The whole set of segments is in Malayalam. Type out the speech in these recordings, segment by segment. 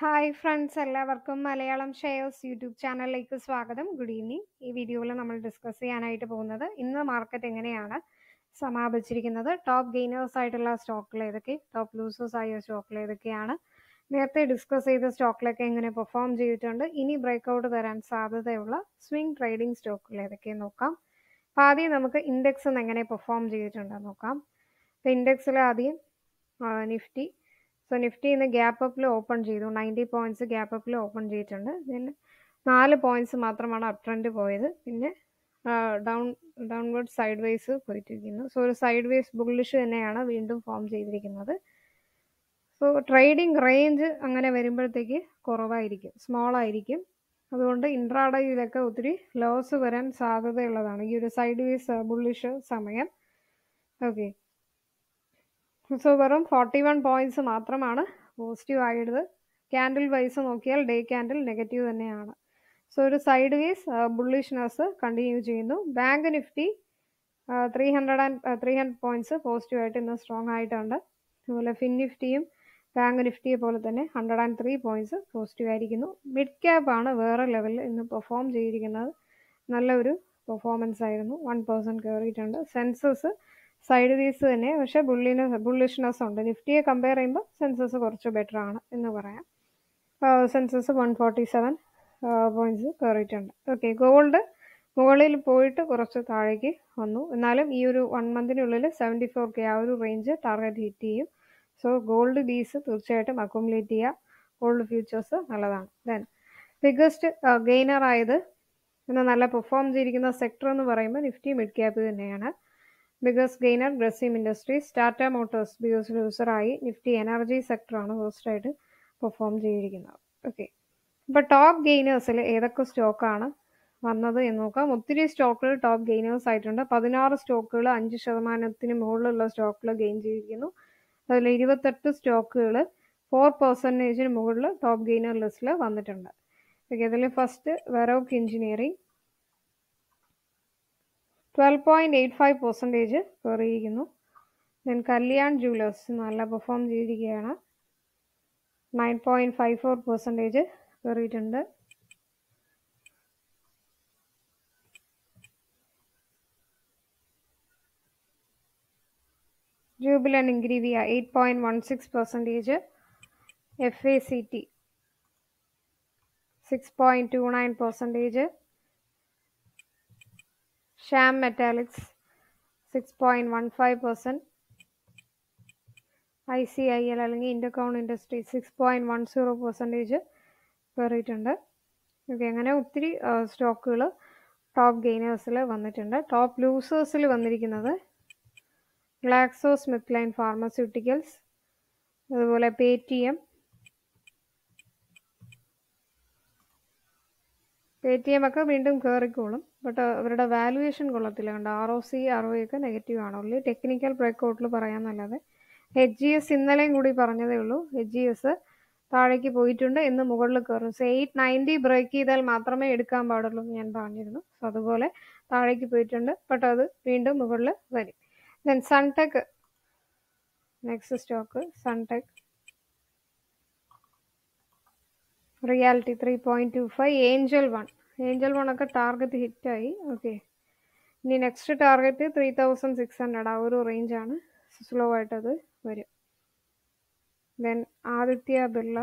ഹായ് ഫ്രണ്ട്സ് എല്ലാവർക്കും മലയാളം ഷെയർസ് യൂട്യൂബ് ചാനലിലേക്ക് സ്വാഗതം ഗുഡ് ഈവനിങ് ഈ വീഡിയോയിൽ നമ്മൾ ഡിസ്കസ് ചെയ്യാനായിട്ട് പോകുന്നത് ഇന്ന് മാർക്കറ്റ് എങ്ങനെയാണ് സമാപിച്ചിരിക്കുന്നത് ടോപ്പ് ഗെയിനേഴ്സ് ആയിട്ടുള്ള സ്റ്റോക്കുകൾ ഏതൊക്കെ ടോപ്പ് ലൂസേഴ്സ് ആയ സ്റ്റോക്കുകൾ ഏതൊക്കെയാണ് നേരത്തെ ഡിസ്കസ് ചെയ്ത സ്റ്റോക്കിലൊക്കെ എങ്ങനെ പെർഫോം ചെയ്തിട്ടുണ്ട് ഇനി ബ്രേക്ക്ഔട്ട് തരാൻ സാധ്യതയുള്ള സ്വിംഗ് ട്രേഡിംഗ് സ്റ്റോക്കുകൾ ഏതൊക്കെ നോക്കാം അപ്പോൾ ആദ്യം നമുക്ക് ഇൻഡെക്സ് എങ്ങനെ പെർഫോം ചെയ്തിട്ടുണ്ടെന്ന് നോക്കാം അപ്പോൾ ഇൻഡെക്സിൽ ആദ്യം നിഫ്റ്റി സോ നിഫ്റ്റി ഇന്ന് ഗ്യാപ്പ് അപ്പിൽ ഓപ്പൺ ചെയ്തു നയൻറ്റി പോയിന്റ്സ് ഗ്യാപ്പ് അപ്പിൽ ഓപ്പൺ ചെയ്തിട്ടുണ്ട് പിന്നെ നാല് പോയിന്റ്സ് മാത്രമാണ് അപ് ട്രെൻഡ് പോയത് പിന്നെ ഡൗൺ ഡൗൺവേർഡ് സൈഡ് വേസ് പോയിട്ടിരിക്കുന്നു സോ ഒരു സൈഡ് വേസ് ബുള്ളിഷ് തന്നെയാണ് വീണ്ടും ഫോം ചെയ്തിരിക്കുന്നത് സോ ട്രേഡിംഗ് റേഞ്ച് അങ്ങനെ വരുമ്പോഴത്തേക്ക് കുറവായിരിക്കും സ്മോൾ ആയിരിക്കും അതുകൊണ്ട് ഇൻട്രാഡയിലൊക്കെ ഒത്തിരി ലോസ് വരാൻ സാധ്യതയുള്ളതാണ് ഈ ഒരു സൈഡ് വേസ് ബുള്ളിഷ് സമയം ഓക്കെ സോ വെറും ഫോർട്ടി വൺ പോയിന്റ്സ് മാത്രമാണ് പോസിറ്റീവ് ആയത് ക്യാൻഡിൽ വൈസ് നോക്കിയാൽ ഡേ ക്യാൻഡിൽ നെഗറ്റീവ് തന്നെയാണ് സോ ഒരു സൈഡ് വേസ് ബുള്ളിഷ്നെസ് കണ്ടിന്യൂ ചെയ്യുന്നു bank Nifty three hundred and three hundred points positive ആയിട്ട് ഇന്ന് സ്ട്രോങ് ആയിട്ടുണ്ട് അതുപോലെ ഫിൻ നിഫ്റ്റിയും ബാങ്ക് നിഫ്റ്റിയെ പോലെ തന്നെ hundred and three points positive ആയിരിക്കുന്നു മിഡ് ക്യാപ്പ് ആണ് വേറെ ലെവലിൽ ഇന്ന് പെർഫോം ചെയ്തിരിക്കുന്നത് നല്ലൊരു പെർഫോമൻസ് ആയിരുന്നു വൺ പേഴ്സൻറ്റ് കയറിയിട്ടുണ്ട് സെൻസസ് സൈഡ് വീസ് തന്നെ പക്ഷേ ബുള്ളിന് ബുള്ളിഷ്നെസ് ഉണ്ട് നിഫ്റ്റിയെ കമ്പയർ ചെയ്യുമ്പോൾ സെൻസസ് കുറച്ച് ബെറ്റർ ആണ് എന്ന് പറയാം Sensex one forty seven points കയറിയിട്ടുണ്ട് ഓക്കെ ഗോൾഡ് മുകളിൽ പോയിട്ട് കുറച്ച് താഴേക്ക് വന്നു എന്നാലും ഈ ഒരു വൺ മന്തിനുള്ളിൽ സെവൻറ്റി ഫോർ കെ ആ ഒരു റേഞ്ച് ടാർഗറ്റ് ഹിറ്റ് ചെയ്യും സോ ഗോൾഡ് ബീസ് തീർച്ചയായിട്ടും അക്കോമുലേറ്റ് ചെയ്യുക ഗോൾഡ് ഫ്യൂച്ചേഴ്സ് നല്ലതാണ് ദെൻ ബിഗ്ഗസ്റ്റ് ഗെയിനർ ആയത് ഇന്ന് നല്ല പെർഫോം ചെയ്തിരിക്കുന്ന സെക്ടർ എന്ന് പറയുമ്പോൾ നിഫ്റ്റി മിഡ് ക്യാപ്പ് തന്നെയാണ് biggest gainer Grasim Industries Tata Motors biggest ലൂസറായി നിഫ്റ്റി എനർജി സെക്ടറാണ് ഫസ്റ്റായിട്ട് പെർഫോം ചെയ്തിരിക്കുന്നത് ഓക്കെ ഇപ്പോൾ ടോപ്പ് ഗെയിനേഴ്സിൽ ഏതൊക്കെ സ്റ്റോക്കാണ് വന്നത് എന്ന് നോക്കാം ഒത്തിരി സ്റ്റോക്കുകൾ ടോപ്പ് ഗെയിനേഴ്സ് ആയിട്ടുണ്ട് പതിനാറ് സ്റ്റോക്കുകൾ അഞ്ച് ശതമാനത്തിന് മുകളിലുള്ള സ്റ്റോക്കുകൾ ഗെയിൻ ചെയ്തിരിക്കുന്നു അതിൽ ഇരുപത്തെട്ട് സ്റ്റോക്കുകൾ ഫോർ പെർസെൻറ്റേജിന് മുകളിൽ ടോപ്പ് ഗെയിനർ ലിസ്റ്റിൽ വന്നിട്ടുണ്ട് ഓക്കെ ഇതിൽ ഫസ്റ്റ് വെറോക്ക് engineering twelve point eight five percentage കയറിയിരിക്കുന്നു ദെൻ കല്യാൺ ജുവലേഴ്സ് നല്ല പെർഫോം ചെയ്തിരിക്കുകയാണ് nine point five four percentage കയറിയിട്ടുണ്ട് jubilant Ingrevia eight point one six percentage F A C T six point two nine percentage Shyam metalics six point one five percent I C I L അല്ലെങ്കിൽ Indo Count industry six point one zero percentage കയറിയിട്ടുണ്ട് ഓക്കെ അങ്ങനെ ഒത്തിരി സ്റ്റോക്കുകൾ ടോപ്പ് ഗെയിനേഴ്സിൽ വന്നിട്ടുണ്ട് ടോപ്പ് ലൂസേഴ്സിൽ വന്നിരിക്കുന്നത് ഗ്ലാക്സോ സ്മിത്ത് ലൈൻ ഫാർമസ്യൂട്ടിക്കൽസ് അതുപോലെ Paytm Paytm ഒക്കെ വീണ്ടും കയറിക്കോളും ബട്ട് അവരുടെ വാലുവേഷൻ കൊള്ളത്തില്ല കണ്ട് R O C R O ഒക്കെ നെഗറ്റീവ് ആണ് ഉള്ളൂ ടെക്നിക്കൽ ബ്രേക്ക്ഔട്ടിൽ പറയാമെന്നല്ലാതെ എച്ച് ജി എസ് ഇന്നലെയും കൂടി പറഞ്ഞതേ ഉള്ളൂ എച്ച് ജി എസ് താഴേക്ക് പോയിട്ടുണ്ട് ഇന്ന് മുകളിൽ കയറും സോ എയ്റ്റ് നയൻറ്റി ബ്രേക്ക് ചെയ്താൽ മാത്രമേ എടുക്കാൻ പാടുള്ളൂ എന്ന് ഞാൻ പറഞ്ഞിരുന്നു സോ അതുപോലെ താഴേക്ക് പോയിട്ടുണ്ട് ബട്ട് അത് വീണ്ടും മുകളിൽ വരും then Sunteck next stock Sunteck realty three point two five Angel One Angel One ഒക്കെ ടാർഗറ്റ് ഹിറ്റായി ഓക്കെ ഇനി next target three thousand six hundred ആ ഒരു റേഞ്ചാണ് സ്ലോ ആയിട്ടത് വരും then Aditya Birla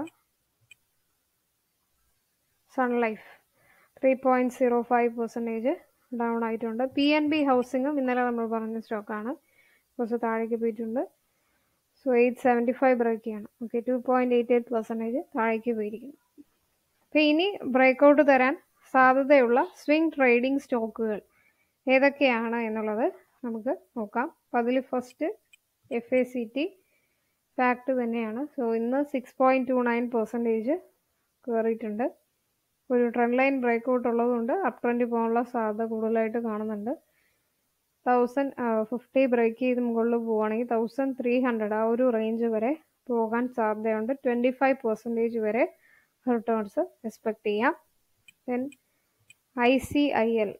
Sun Life three point zero five percentage down ആയിട്ടുണ്ട് പി എൻ ബി ഹൗസിങ്ങും ഇന്നലെ നമ്മൾ പറഞ്ഞ സ്റ്റോക്കാണ് കുറച്ച് താഴേക്ക് പോയിട്ടുണ്ട് so eight seventy five break ചെയ്യണം okay two point eight eight percentage താഴേക്ക് പോയിരിക്കുന്നു അപ്പോൾ ഇനി ബ്രേക്കൗട്ട് തരാൻ സാധ്യതയുള്ള സ്വിംഗ് ട്രേഡിംഗ് സ്റ്റോക്കുകൾ ഏതൊക്കെയാണ് എന്നുള്ളത് നമുക്ക് നോക്കാം അപ്പോൾ അതിൽ first F A C T FACT തന്നെയാണ് സോ ഇന്ന് six point two nine percentage കയറിയിട്ടുണ്ട് ഒരു ട്രെൻഡ് ലൈൻ ബ്രേക്കൗട്ട് ഉള്ളതുകൊണ്ട് അപ് ട്രെൻഡ് പോകാനുള്ള സാധ്യത കൂടുതലായിട്ട് കാണുന്നുണ്ട് തൗസൻഡ് ഫിഫ്റ്റി ബ്രേക്ക് ചെയ്ത് മുകളിൽ പോവുകയാണെങ്കിൽ തൗസൻഡ് ത്രീ ഹൺഡ്രഡ് ആ ഒരു റേഞ്ച് വരെ പോകാൻ സാധ്യതയുണ്ട് ട്വൻറ്റി ഫൈവ് പെർസെൻറ്റേജ് വരെ റിട്ടേൺസ് എക്സ്പെക്ട് ചെയ്യാം then I C I L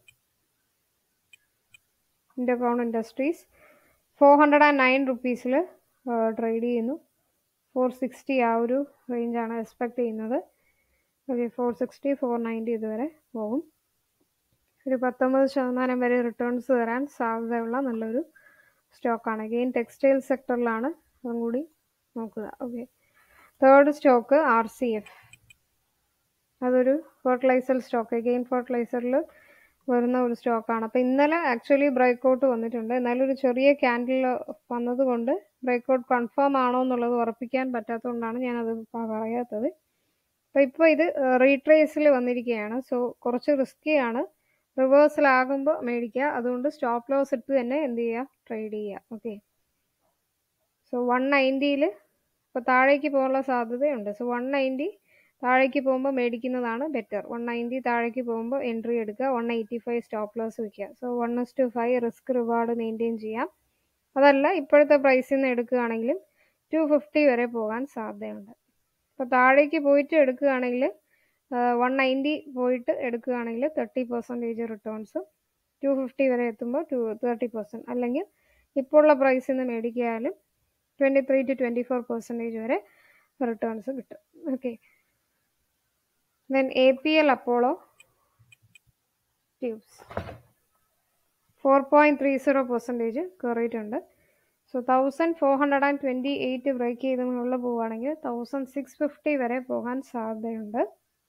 Indo Count industries four hundred and nine റുപ്പീസിൽ ട്രേഡ് ചെയ്യുന്നു ഫോർ സിക്സ്റ്റി ആ ഒരു റേഞ്ചാണ് എക്സ്പെക്ട് ചെയ്യുന്നത് okay four sixty four ninety ഇതുവരെ പോകും ഒരു പത്തൊമ്പത് ശതമാനം വരെ റിട്ടേൺസ് തരാൻ സാധ്യതയുള്ള നല്ലൊരു സ്റ്റോക്കാണ് അഗെയിൻ ടെക്സ്റ്റൈൽ സെക്ടറിലാണ് അതും കൂടി നോക്കുക okay third stock R C F അതൊരു ഫെർട്ടിലൈസർ സ്റ്റോക്ക് അഗെയിൻ ഫെർട്ടിലൈസറിൽ വരുന്ന ഒരു സ്റ്റോക്കാണ് അപ്പോൾ ഇന്നലെ ആക്ച്വലി ബ്രേക്ക് ഔട്ട് വന്നിട്ടുണ്ട് എന്നാലും ഒരു ചെറിയ ക്യാൻഡിൽ വന്നതുകൊണ്ട് ബ്രേക്ക് ഔട്ട് കൺഫേം ആണോ എന്നുള്ളത് ഉറപ്പിക്കാൻ പറ്റാത്തതുകൊണ്ടാണ് ഞാനത് പറയാത്തത് അപ്പോൾ ഇപ്പോൾ ഇത് റീട്രേസിൽ വന്നിരിക്കുകയാണ് സോ കുറച്ച് റിസ്ക്കിയാണ് റിവേഴ്സലാകുമ്പോൾ മേടിക്കുക അതുകൊണ്ട് സ്റ്റോപ്പ് ലോസ് ഇട്ട് തന്നെ എന്ത് ചെയ്യുക ട്രേഡ് ചെയ്യുക ഓക്കെ സോ വൺ നയൻറ്റിയിൽ ഇപ്പോൾ താഴേക്ക് പോകാനുള്ള സാധ്യതയുണ്ട് സോ വൺ നയൻറ്റി താഴേക്ക് പോകുമ്പോൾ മേടിക്കുന്നതാണ് ബെറ്റർ വൺ നയൻറ്റി താഴേക്ക് പോകുമ്പോൾ എൻട്രി എടുക്കുക one eighty five stop loss വയ്ക്കുക so one is to five risk reward maintain ചെയ്യാം അതല്ല ഇപ്പോഴത്തെ പ്രൈസിൽ നിന്ന് എടുക്കുകയാണെങ്കിലും ടു ഫിഫ്റ്റി വരെ പോകാൻ സാധ്യതയുണ്ട് അപ്പോൾ താഴേക്ക് പോയിട്ട് എടുക്കുകയാണെങ്കിൽ വൺ നയൻറ്റി പോയിട്ട് എടുക്കുകയാണെങ്കിൽ തേർട്ടി പെർസെൻറ്റേജ് റിട്ടേൺസും ടു ഫിഫ്റ്റി വരെ എത്തുമ്പോൾ ടു തേർട്ടി പെർസെൻറ്റ് അല്ലെങ്കിൽ ഇപ്പോൾ ഉള്ള പ്രൈസിൽ നിന്ന് മേടിക്കാനും twenty three to twenty four percentage വരെ റിട്ടേൺസ് കിട്ടും okay then A P L Apollo tubes four point three zero percentage കയറിയിട്ടുണ്ട് so thousand four hundred and twenty eight break ചെയ്ത് മുകളിൽ പോവുകയാണെങ്കിൽ തൗസൻഡ് സിക്സ് ഫിഫ്റ്റി വരെ പോകാൻ സാധ്യതയുണ്ട്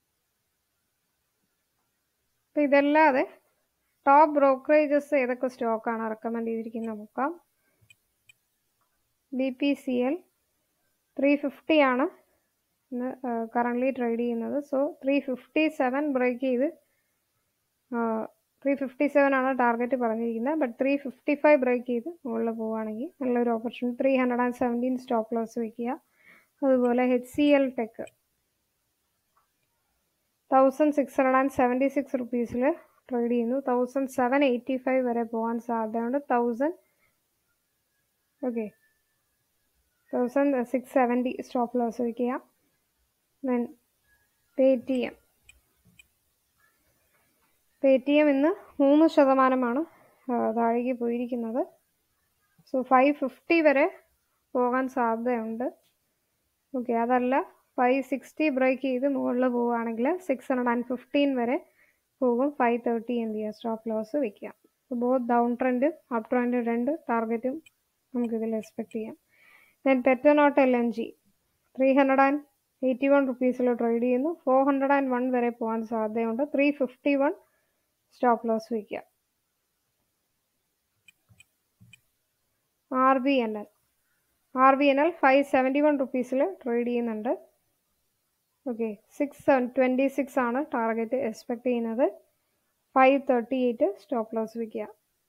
അപ്പോൾ ഇതല്ലാതെ ടോപ്പ് ബ്രോക്കറേജസ് ഏതൊക്കെ സ്റ്റോക്കാണ് റെക്കമെൻഡ് ചെയ്തിരിക്കുന്നത് നോക്കാം B P C L three fifty ആണ് ഇന്ന് കറൻ്റ്ലി ട്രേഡ് ചെയ്യുന്നത് so three fifty seven break ചെയ്ത് ത്രീ ഫിഫ്റ്റി സെവൻ ആണ് ടാർഗറ്റ് പറഞ്ഞിരിക്കുന്നത് but three fifty five break ചെയ്ത് മുകളിൽ പോവുകയാണെങ്കിൽ നല്ലൊരു opportunity three hundred and seventeen stop loss വയ്ക്കുക അതുപോലെ H C L tech thousand six hundred and seventy six റുപ്പീസിൽ ട്രേഡ് ചെയ്യുന്നു തൗസൻഡ് സെവൻ എയ്റ്റി ഫൈവ് വരെ പോകാൻ സാധ്യതയുണ്ട് thousand okay thousand six seventy stop loss വയ്ക്കുക then Paytm Paytm ഇന്ന് മൂന്ന് ശതമാനമാണ് താഴേക്ക് പോയിരിക്കുന്നത് സോ ഫൈവ് ഫിഫ്റ്റി വരെ പോകാൻ സാധ്യതയുണ്ട് ഓക്കെ അതല്ല ഫൈവ് സിക്സ്റ്റി ബ്രേക്ക് ചെയ്ത് മുകളിൽ പോവുകയാണെങ്കിൽ സിക്സ് ഹൺഡ്രഡ് ആൻഡ് ഫിഫ്റ്റീൻ വരെ പോകും ഫൈവ് തേർട്ടി എന്ത് ചെയ്യുക സ്റ്റോപ്പ് ലോസ് വെക്കുക both down trend up trend രണ്ട് ടാർഗറ്റും നമുക്കിതിൽ എക്സ്പെക്ട് ചെയ്യാം then Petronet L N G three hundred and eighty one റുപ്പീസിൽ ട്രേഡ് ചെയ്യുന്നു ഫോർ ഹൺഡ്രഡ് ആൻഡ് വൺ വരെ പോകാൻ സാധ്യതയുണ്ട് three fifty one stop loss വയ്ക്കുക R B N L R B N L five seventy one റുപ്പീസിൽ ട്രേഡ് ചെയ്യുന്നുണ്ട് okay six seven twenty six ആണ് ടാർഗറ്റ് എക്സ്പെക്ട് ചെയ്യുന്നത് five thirty eight stop loss വയ്ക്കുക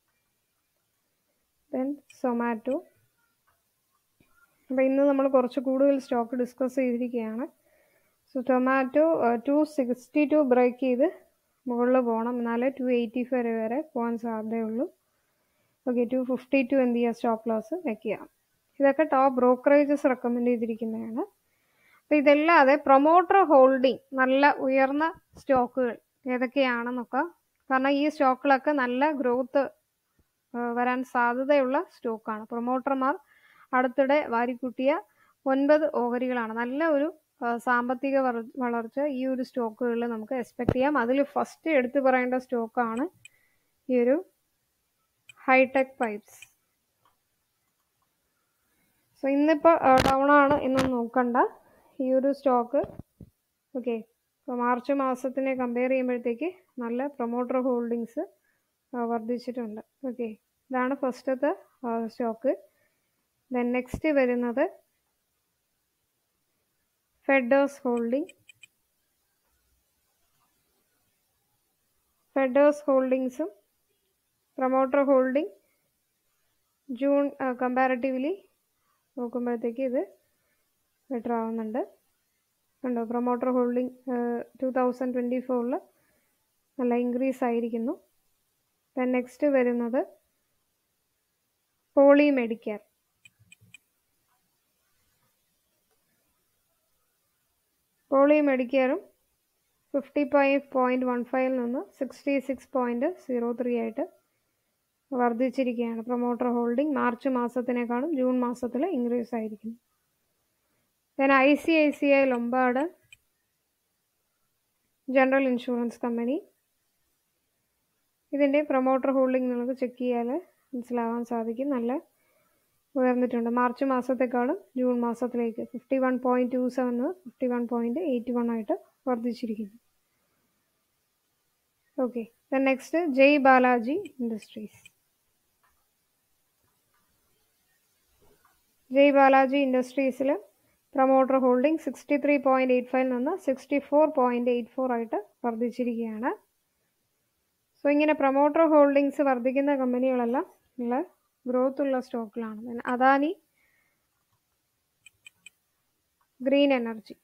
ദെൻ സൊമാറ്റോ അപ്പോൾ ഇന്ന് നമ്മൾ കുറച്ച് കൂടുതൽ സ്റ്റോക്ക് ഡിസ്കസ് ചെയ്തിരിക്കുകയാണ് so tomato two sixty two break ചെയ്ത് മുകളിൽ പോകണം എന്നാലേ ടു എയ്റ്റി ഫൈവ് വരെ പോകാൻ സാധ്യതയുള്ളൂ ഓക്കെ ടു ഫിഫ്റ്റി ടു എന്ത് ചെയ്യുക സ്റ്റോപ്പ് ലോസ് വെക്കുക ഇതൊക്കെ ടോപ്പ് ബ്രോക്കറേജസ് റെക്കമെൻഡ് ചെയ്തിരിക്കുന്നതാണ് അപ്പോൾ ഇതല്ലാതെ പ്രൊമോട്ടർ ഹോൾഡിംഗ് നല്ല ഉയർന്ന സ്റ്റോക്കുകൾ ഏതൊക്കെയാണെന്നൊക്കെ കാരണം ഈ സ്റ്റോക്കുകളൊക്കെ നല്ല ഗ്രോത്ത് വരാൻ സാധ്യതയുള്ള സ്റ്റോക്കാണ് പ്രൊമോട്ടർമാർ അടുത്തിടെ വാരിക്കൂട്ടിയ ഒൻപത് ഓഹരികളാണ് നല്ല ഒരു സാമ്പത്തിക വളർച്ച ഈ ഒരു സ്റ്റോക്കുകളിൽ നമുക്ക് എക്സ്പെക്ട് ചെയ്യാം അതിൽ ഫസ്റ്റ് എടുത്തു പറയേണ്ട സ്റ്റോക്കാണ് ഈ ഒരു ഹൈടെക് പൈപ്സ് സോ ഇന്നിപ്പോൾ ഡൗൺ ആണ് എന്നൊന്നും നോക്കണ്ട ഈ ഒരു സ്റ്റോക്ക് ഓക്കെ ഇപ്പോൾ മാർച്ച് മാസത്തിനെ കമ്പയർ ചെയ്യുമ്പോഴത്തേക്ക് നല്ല പ്രൊമോട്ടർ ഹോൾഡിങ്സ് വർദ്ധിച്ചിട്ടുണ്ട് ഓക്കെ ഇതാണ് ഫസ്റ്റത്തെ സ്റ്റോക്ക് ദെൻ നെക്സ്റ്റ് വരുന്നത് ഫെഡേഴ്സ് ഹോൾഡിംഗ് ഫെഡേഴ്സ് ഹോൾഡിങ്സും പ്രൊമോട്ടർ ഹോൾഡിംഗ് ജൂൺ കമ്പാരിറ്റീവ്ലി നോക്കുമ്പോഴത്തേക്ക് ഇത് ബെറ്റർ ആവുന്നുണ്ട് ഉണ്ടോ promoter holding two thousand twenty ഫോറിൽ നല്ല ഇൻക്രീസ് ആയിരിക്കുന്നു ദെൻ നെക്സ്റ്റ് വരുന്നത് പോളി മെഡിക്കർ പോളി മെഡിക്കറും ഫിഫ്റ്റി ഫൈവ് പോയിൻറ്റ് വൺ ഫൈവിൽ നിന്ന് sixty six point zero three ആയിട്ട് വർദ്ധിച്ചിരിക്കുകയാണ് പ്രൊമോട്ടർ ഹോൾഡിംഗ് മാർച്ച് മാസത്തിനേക്കാളും ജൂൺ മാസത്തിൽ ഇൻക്രീസ് ആയിരിക്കുന്നു then I C I C I Lombard general insurance company ഇതിൻ്റെ പ്രൊമോട്ടർ ഹോൾഡിംഗ് നിങ്ങൾക്ക് ചെക്ക് ചെയ്യാൽ മനസ്സിലാവാൻ സാധിക്കും നല്ല ഉയർന്നിട്ടുണ്ട് മാർച്ച് മാസത്തെക്കാളും ജൂൺ മാസത്തിലേക്ക് fifty one point two seven fifty one point eight one ആയിട്ട് വർദ്ധിച്ചിരിക്കുന്നു okay then next Jai Balaji industries Jai Balaji ഇൻഡസ്ട്രീസിൽ promoter holding sixty three point eight ഫൈവിൽ നിന്ന് sixty four point eight four ആയിട്ട് വർദ്ധിച്ചിരിക്കുകയാണ് സോ ഇങ്ങനെ പ്രൊമോട്ടർ ഹോൾഡിങ്സ് വർദ്ധിക്കുന്ന കമ്പനികളെല്ലാം നല്ല ഗ്രോത്ത് ഉള്ള സ്റ്റോക്കിലാണ് Adani green energy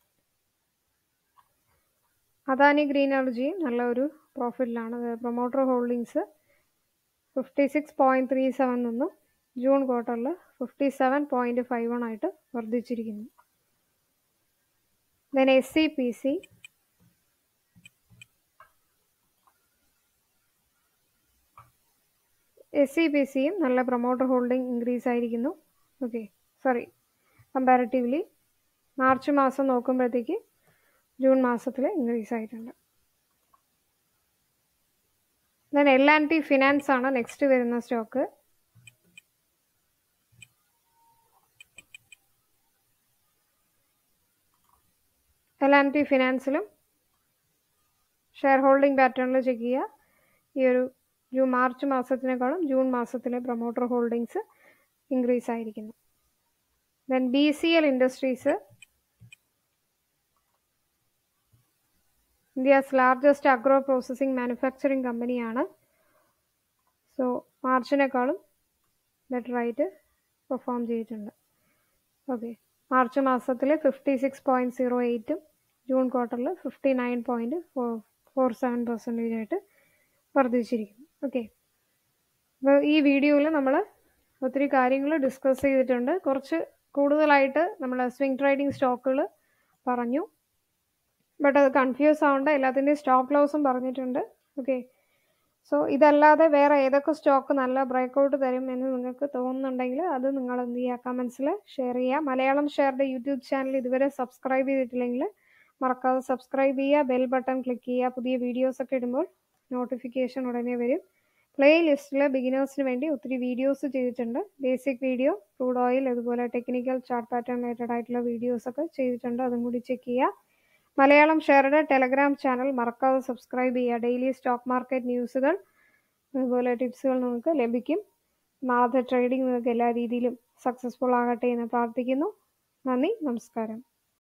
Adani green energy നല്ല ഒരു പ്രോഫിറ്റിലാണ് promoter holdings fifty six point three seven നിന്നും ജൂൺ ക്വാർട്ടറിൽ fifty seven point five one ആയിട്ട് വർദ്ധിച്ചിരിക്കുന്നു then S C P C S C P സിയും നല്ല പ്രൊമോട്ടർ ഹോൾഡിംഗ് ഇൻക്രീസ് ആയിരിക്കുന്നു ഓക്കെ സോറി കമ്പാരിറ്റീവ്ലി മാർച്ച് മാസം നോക്കുമ്പോഴത്തേക്ക് ജൂൺ മാസത്തിൽ ഇൻക്രീസ് ആയിട്ടുണ്ട് then L and T finance ആണ് നെക്സ്റ്റ് വരുന്ന സ്റ്റോക്ക് എൽ ആൻഡ് ടി ഫിനാൻസിലും ഷെയർ ഹോൾഡിംഗ് പാറ്റേണിൽ ചെക്ക് ചെയ്യുക ഈ ഒരു ജൂൺ മാർച്ച് മാസത്തിനേക്കാളും ജൂൺ മാസത്തിലെ പ്രൊമോട്ടർ ഹോൾഡിങ്സ് ഇൻക്രീസ് ആയിരിക്കുന്നു then B C L industries India's largest agro processing manufacturing കമ്പനിയാണ് സോ മാർച്ചിനേക്കാളും ബെറ്ററായിട്ട് പെർഫോം ചെയ്തിട്ടുണ്ട് ഓക്കെ മാർച്ച് മാസത്തിൽ ഫിഫ്റ്റി സിക്സ് പോയിൻറ്റ് സീറോ എയ്റ്റും ജൂൺ ക്വാർട്ടറിൽ fifty nine point four four seven percentage ആയിട്ട് വർദ്ധിച്ചിരിക്കുന്നു ഓക്കെ അപ്പോൾ ഈ വീഡിയോയിൽ നമ്മൾ ഒത്തിരി കാര്യങ്ങൾ ഡിസ്കസ് ചെയ്തിട്ടുണ്ട് കുറച്ച് കൂടുതലായിട്ട് നമ്മൾ സ്വിംഗ് ട്രേഡിംഗ് സ്റ്റോക്കുകൾ പറഞ്ഞു ബട്ട് അത് കൺഫ്യൂസ് ആവേണ്ട എല്ലാത്തിൻ്റെയും സ്റ്റോപ്പ് ലോസും പറഞ്ഞിട്ടുണ്ട് ഓക്കെ സോ ഇതല്ലാതെ വേറെ ഏതൊക്കെ സ്റ്റോക്ക് നല്ല ബ്രേക്കൗട്ട് തരും എന്ന് നിങ്ങൾക്ക് തോന്നുന്നുണ്ടെങ്കിൽ അത് നിങ്ങൾ എന്ത് ചെയ്യുക കമൻസിൽ ഷെയർ ചെയ്യുക മലയാളം ഷെയറുടെ യൂട്യൂബ് ചാനൽ ഇതുവരെ സബ്സ്ക്രൈബ് ചെയ്തിട്ടില്ലെങ്കിൽ മറക്കാതെ സബ്സ്ക്രൈബ് ചെയ്യുക ബെൽ ബട്ടൺ ക്ലിക്ക് ചെയ്യുക പുതിയ വീഡിയോസ് ഒക്കെ ഇടുമ്പോൾ നോട്ടിഫിക്കേഷൻ ഉടനെ വരും പ്ലേ ലിസ്റ്റിൽ ബിഗിനേഴ്സിന് വേണ്ടി ഒത്തിരി വീഡിയോസ് ചെയ്തിട്ടുണ്ട് ബേസിക് വീഡിയോ ക്രൂഡ് ഓയിൽ അതുപോലെ ടെക്നിക്കൽ ചാർട്ട് പാറ്റേൺ റിലേറ്റഡ് ആയിട്ടുള്ള വീഡിയോസ് ഒക്കെ ചെയ്തിട്ടുണ്ട് അതും കൂടി ചെക്ക് ചെയ്യുക മലയാളം ഷെയറുടെ ടെലഗ്രാം ചാനൽ മറക്കാതെ സബ്സ്ക്രൈബ് ചെയ്യുക ഡെയിലി സ്റ്റോക്ക് മാർക്കറ്റ് ന്യൂസുകൾ അതുപോലെ ടിപ്സുകൾ നിങ്ങൾക്ക് ലഭിക്കും നാളത്തെ ട്രേഡിംഗ് നിങ്ങൾക്ക് എല്ലാ രീതിയിലും സക്സസ്ഫുൾ ആകട്ടെ എന്ന് പ്രാർത്ഥിക്കുന്നു നന്ദി നമസ്കാരം